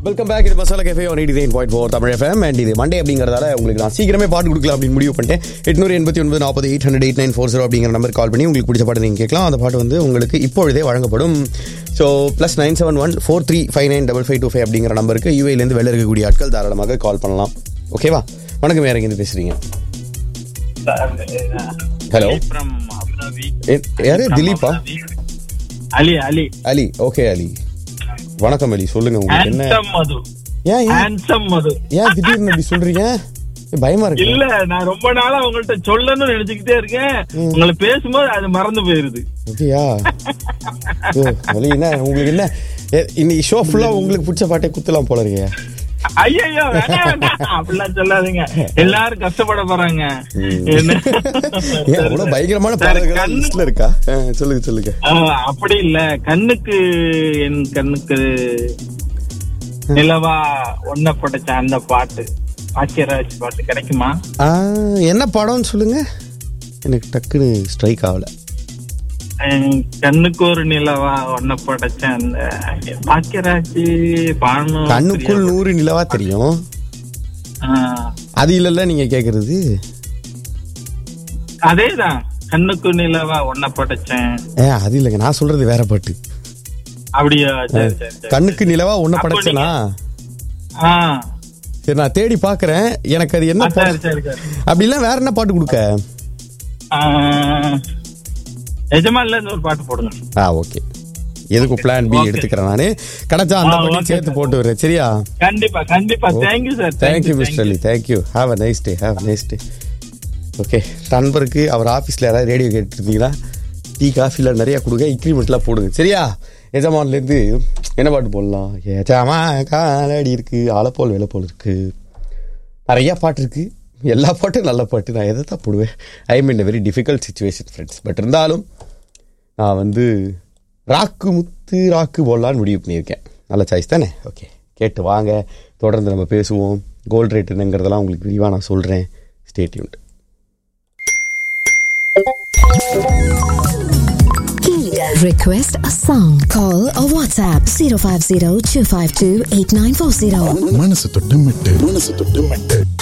Welcome back இது masala cafe one eighty nine point four Tamil FM and இது Monday அப்படிங்கிறதால உங்களுக்கு நான் சீக்கிரமே பாட்டு கொடுக்கலாம் அப்படின்னு முடிவு பண்ணிட்டேன் எட்நூறு எண்பத்தி ஒன்பது நாற்பது eight hundred eight nine four zero அப்படிங்கிற நம்பர் கால் பண்ணி உங்களுக்கு பிடிச்ச பாட்டு நீங்கள் கேட்கலாம் அந்த பாட்டு வந்து உங்களுக்கு இப்பொழுதே வழங்கப்படும் so plus nine seven one four three five nine double five two five அப்படிங்கிற நம்பருக்கு யூஏலேருந்து வெளில இருக்கக்கூடிய ஆட்கள் தாராளமாக கால் பண்ணலாம் ஓகேவா வணக்கம் வேற எங்கேருந்து பேசுறீங்க ஹலோ from Abu Dhabi. யாரு From திலீப்பா Abu Dhabi. Ali Ali Ali okay Ali வணக்கம் அலி சொல்லுங்க உங்களுக்கு என்ன ஹேண்ட்ஸம் மது ஏன் ஏன் ஹேண்ட்ஸம் மது ஏன் திடீர்னு அப்படி சொல்றீங்க பயமா இருக்கு இல்ல நான் ரொம்ப நாளா உங்கள்ட்ட சொல்லணும்னு நினைச்சுக்கிட்டே இருக்கேன் உங்களை பேசும்போது அது மறந்து போயிருது அப்படியா ஓ, வலி என்ன உங்களுக்கு என்ன எ- இன்னைக்கு ஷோ ஃபுல்லா உங்களுக்கு பிடிச்ச பாட்டை குத்தலாம் போல இருக்கே ஐயோ வேணாம் வேணாம் அப்படிலாம் சொல்லாதீங்க எல்லாரும் கஷ்டப்பட போறாங்க என்ன ஏன் அவ்வளவு பயங்கரமான சார், பாடல்கள் கண்ணு- லிஸ்ட்ல இருக்கா ஆ, சொல்லுங்க சொல்லுங்க ஆ, அப்படி இல்ல கண்ணுக்கு என் கண்ணுக்கு நிலவா ஒன்ன படைச்ச அந்த பாட்டு பாக்கியராஜ் பாட்டு கிடைக்குமா ஆ, என்ன படம்னு சொல்லுங்க எனக்கு டக்குன்னு ஸ்ட்ரைக் ஆகல அஹ் கண்ணுக்கு ஒரு நிலவா ஒன்ன படைச்ச அந்த பாக்கியராஜ் பானு கண்ணுக்குள் நூறு நிலவா தெரியும் ஆஹ் அது இல்லல்ல நீங்க கேக்குறது அதேதான் கண்ணுக்கு நிலவா ஒன்ன படைச்சேன் ஏ அது இல்லைங்க நான் சொல்றது வேற பாட்டு அப்படியா சரி சரி சரி கண்ணுக்கு நிலவா ஒன்ன அப்போ படைச்சனா ஆ சரி நான் தேடி பாக்குறேன் எனக்கு அது என்ன ஆ, சரி படம் சரி சரி அப்படிலாம் வேற என்ன பாட்டு கொடுக்க ஆஹ் எஜமான்ல இருந்து ஒரு பாட்டு போடுங்க ஆ ஓகே எதுக்கு பிளான் பி Okay. எடுத்துக்கிறேன் நானு கிடைச்சா அந்த ஆ, பண்ணி okay, சேர்த்து sir. போட்டு வரேன் சரியா கண்டிப்பா கண்டிப்பா thank you sir thank you mister Ali thank you have a nice day have a nice day okay நண்பருக்கு அவர் ஆஃபீஸில் யாராவது ரேடியோ கேட்டுருந்தீங்கன்னா டீ காஃபியில் நிறையா கொடுங்க இன்க்ரிமெண்ட்லாம் போடுங்க சரியா எஜமான்லேருந்து என்ன பாட்டு போடலாம் ஏஜாமா காலடி இருக்கு ஆலப்போல் வேலை போல் இருக்கு நிறைய பாட்டு இருக்கு எல்லா பாட்டும் நல்ல பாட்டு நான் எதை தான் போடுவேன் I mean very difficult situation friends but இருந்தாலும் நான் வந்து ராக்கு முத்து ராக்கு போடலான்னு முடிவு பண்ணியிருக்கேன் நல்ல சாய்ஸ் தானே ஓகே கேட்டு வாங்க தொடர்ந்து நம்ம பேசுவோம் கோல்ட் ரேட் என்னங்கிறதெல்லாம் உங்களுக்கு விரிவாக நான் சொல்கிறேன் student Request a song. Call or WhatsApp 050 252 8940. மனசு தொட்டு மெட்டு மனசு தொட்டு மெட்டு